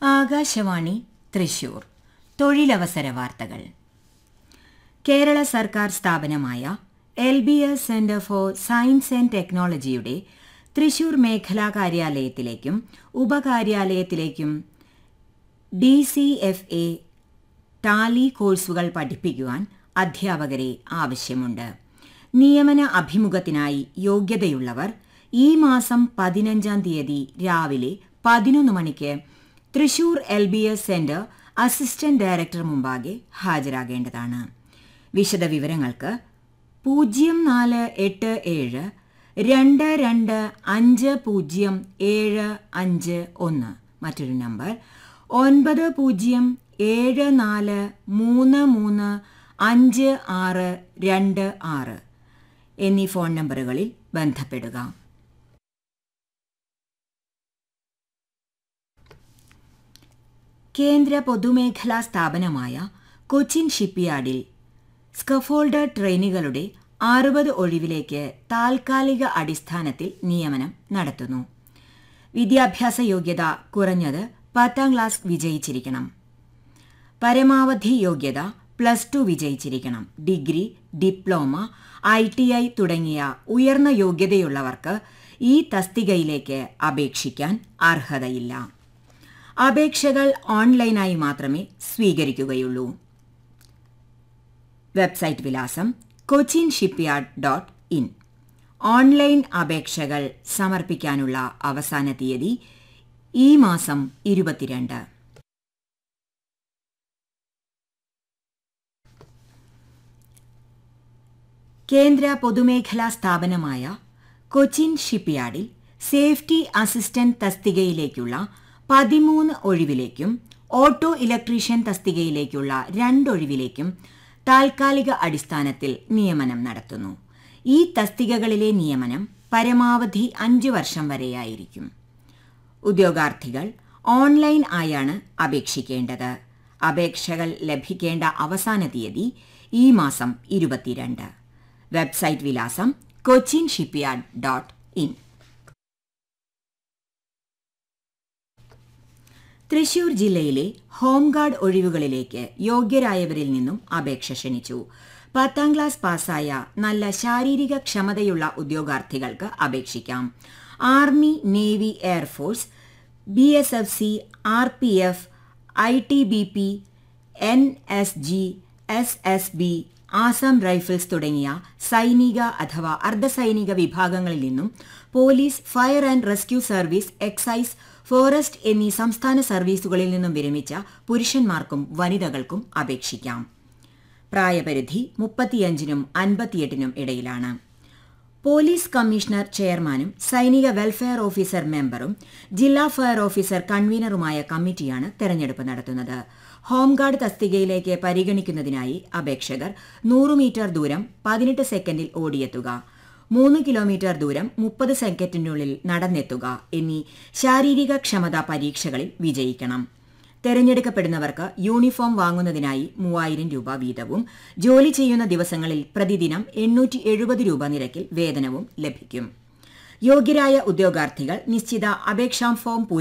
ആകാശവാണി തൃശൂർ തൊഴിലവസര വാർത്തകൾ കേരള സർക്കാർ സ്ഥാപനമായ L B S centre for science and ടെക്നോളജിയുടെ തൃശൂർ മേഖലാ കാര്യാലയത്തിലേക്കും ഉപകാര്യാലയത്തിലേക്കും D C F A Tally കോഴ്സുകൾ പഠിപ്പിക്കുവാൻ അധ്യാപകരെ ആവശ്യമുണ്ട് നിയമന അഭിമുഖത്തിനായി യോഗ്യതയുള്ളവർ ഈ മാസം പതിനഞ്ചാം തീയതി രാവിലെ പതിനൊന്ന് മണിക്ക് Thrissur L B S centre assistant director മുമ്പാകെ ഹാജരാകേണ്ടതാണ് വിശദവിവരങ്ങൾക്ക് പൂജ്യം നാല് എട്ട് ഏഴ് രണ്ട് രണ്ട് അഞ്ച് പൂജ്യം ഏഴ് അഞ്ച് ഒന്ന് മറ്റൊരു നമ്പർ ഒൻപത് പൂജ്യം ഏഴ് നാല് മൂന്ന് മൂന്ന് അഞ്ച് ആറ് രണ്ട് ആറ് എന്നീ ഫോൺ നമ്പറുകളിൽ ബന്ധപ്പെടുക കേന്ദ്ര പൊതുമേഖലാ സ്ഥാപനമായ കൊച്ചിൻ ഷിപ്പ്യാർഡിൽ സ്കഫോൾഡർ ട്രെയിനുകളുടെ അറുപത് ഒഴിവിലേക്ക് താൽക്കാലിക അടിസ്ഥാനത്തിൽ നിയമനം നടത്തുന്നു വിദ്യാഭ്യാസ യോഗ്യത കുറഞ്ഞത് പത്താം ക്ലാസ് വിജയിച്ചിരിക്കണം പരമാവധി യോഗ്യത പ്ലസ് ടു വിജയിച്ചിരിക്കണം degree diploma I T I തുടങ്ങിയ ഉയർന്ന യോഗ്യതയുള്ളവർക്ക് ഈ തസ്തികയിലേക്ക് അപേക്ഷിക്കാൻ അർഹതയില്ല അപേക്ഷകൾ ഓൺലൈനായി മാത്രമേ സ്വീകരിക്കുകയുള്ളൂ വെബ്സൈറ്റ് വിലാസം Cochin shipyard dot in online അപേക്ഷകൾ സമർപ്പിക്കാനുള്ള അവസാന തീയതി ഈ മാസം ഇരുപത്തിരണ്ട് കേന്ദ്ര പൊതുമേഖലാ സ്ഥാപനമായ കൊച്ചിൻ ഷിപ്പ്യാർഡിൽ സേഫ്റ്റി അസിസ്റ്റന്റ് തസ്തികയിലേക്കുള്ള പതിമൂന്ന് ഒഴിവിലേക്കും ഓട്ടോ ഇലക്ട്രീഷ്യൻ തസ്തികയിലേക്കുള്ള രണ്ടൊഴിവിലേക്കും താൽക്കാലിക അടിസ്ഥാനത്തിൽ നിയമനം നടത്തുന്നു ഈ തസ്തികകളിലെ നിയമനം പരമാവധി അഞ്ച് വർഷം വരെയായിരിക്കും ഉദ്യോഗാർത്ഥികൾ ഓൺലൈൻ ആയാണ് അപേക്ഷിക്കേണ്ടത് അപേക്ഷകൾ ലഭിക്കേണ്ട അവസാന തീയതി ഈ മാസം ഇരുപത്തിരണ്ട് വെബ്സൈറ്റ് വിലാസം Cochin shipyard dot in Thrissur ജില്ലയിലെ ഹോംഗാർഡ് ഒഴിവുകളിലേക്ക് യോഗ്യരായവരിൽ നിന്നും അപേക്ഷ ക്ഷണിച്ചു പത്താം ക്ലാസ് പാസ്സായ നല്ല ശാരീരിക ക്ഷമതയുള്ള ഉദ്യോഗാർത്ഥികൾക്ക് അപേക്ഷിക്കാം army navy air force B S F C R P F I T B P N S G S S B Assam rifles തുടങ്ങിയ സൈനിക അഥവാ അർദ്ധസൈനിക വിഭാഗങ്ങളിൽ നിന്നും police fire and rescue service excise forest എന്നീ സംസ്ഥാന സർവീസുകളിൽ നിന്നും വിരമിച്ച പുരുഷന്മാർക്കും വനിതകൾക്കും അപേക്ഷിക്കാം പ്രായപരിധി മുപ്പത്തിയഞ്ചിനും അൻപത്തിയെട്ടിനും ഇടയിലാണ് പോലീസ് കമ്മീഷണർ ചെയർമാനും സൈനിക വെൽഫെയർ ഓഫീസർ മെമ്പറും ജില്ലാ ഫയർ ഓഫീസർ കൺവീനറുമായ കമ്മിറ്റിയാണ് തെരഞ്ഞെടുപ്പ് നടത്തുന്നത് ഹോംഗാർഡ് തസ്തികയിലേക്ക് പരിഗണിക്കുന്നതിനായി അപേക്ഷകർ നൂറ് മീറ്റർ ദൂരം പതിനെട്ട് സെക്കൻഡിൽ ഓടിയെത്തുക മൂന്ന് കിലോമീറ്റർ ദൂരം മുപ്പത് സെക്കൻഡിനുള്ളിൽ നടന്നെത്തുക എന്നീ ശാരീരിക ക്ഷമതാ പരീക്ഷകളിൽ വിജയിക്കണം തെരഞ്ഞെടുക്കപ്പെടുന്നവർക്ക് യൂണിഫോം വാങ്ങുന്നതിനായി മൂവായിരം രൂപ വീതവും ജോലി ചെയ്യുന്ന ദിവസങ്ങളിൽ പ്രതിദിനം എണ്ണൂറ്റി എഴുപത് രൂപ നിരക്കിൽ വേതനവും ലഭിക്കും യോഗ്യരായ ഉദ്യോഗാർത്ഥികൾ നിശ്ചിത അപേക്ഷാ ഫോം